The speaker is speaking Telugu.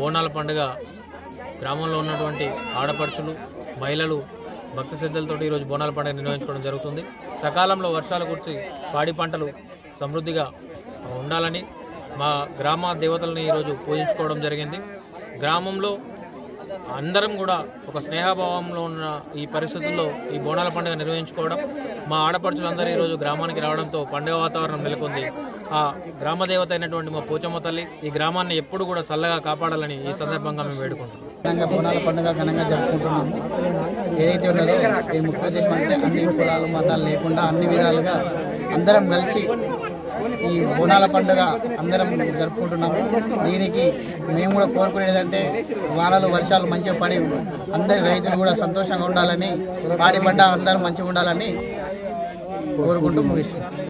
బోనాల పండుగ గ్రామంలో ఉన్నటువంటి ఆడపడుచులు మహిళలు భక్తి శ్రద్ధలతో ఈరోజు బోనాల పండుగ నిర్వహించుకోవడం జరుగుతుంది సకాలంలో వర్షాలు కురిసి పాడి పంటలు సమృద్ధిగా ఉండాలని మా గ్రామ దేవతలను ఈరోజు పూజించుకోవడం జరిగింది గ్రామంలో అందరం కూడా ఒక స్నేహభావంలో ఉన్న ఈ పరిస్థితుల్లో ఈ బోనాల పండుగ నిర్వహించుకోవడం మా ఆడపడుచులందరూ ఈరోజు గ్రామానికి రావడంతో పండుగ వాతావరణం నెలకొంది ఆ గ్రామ దేవత అయినటువంటి మా పోచమ్మ తల్లి ఈ గ్రామాన్ని ఎప్పుడు కూడా చల్లగా కాపాడాలని ఈ సందర్భంగా మేము వేడుకుంటున్నాం ఘనంగా బోనాల పండుగ ఘనంగా జరుపుకుంటున్నాము ఏదైతే ఉన్నదో ఈ ముఖ్య ఉద్దేశం అంటే అన్ని కులాలు మతాలు లేకుండా అన్ని విధాలుగా అందరం కలిసి ఈ బోనాల పండుగ అందరం జరుపుకుంటున్నాము దీనికి మేము కూడా కోరుకునేది అంటే వానలు వర్షాలు మంచిగా పడి అందరి రైతులు కూడా సంతోషంగా ఉండాలని పాడి పంట అందరూ మంచిగా ఉండాలని కోరుకుంటూ ముగిస్తున్నాం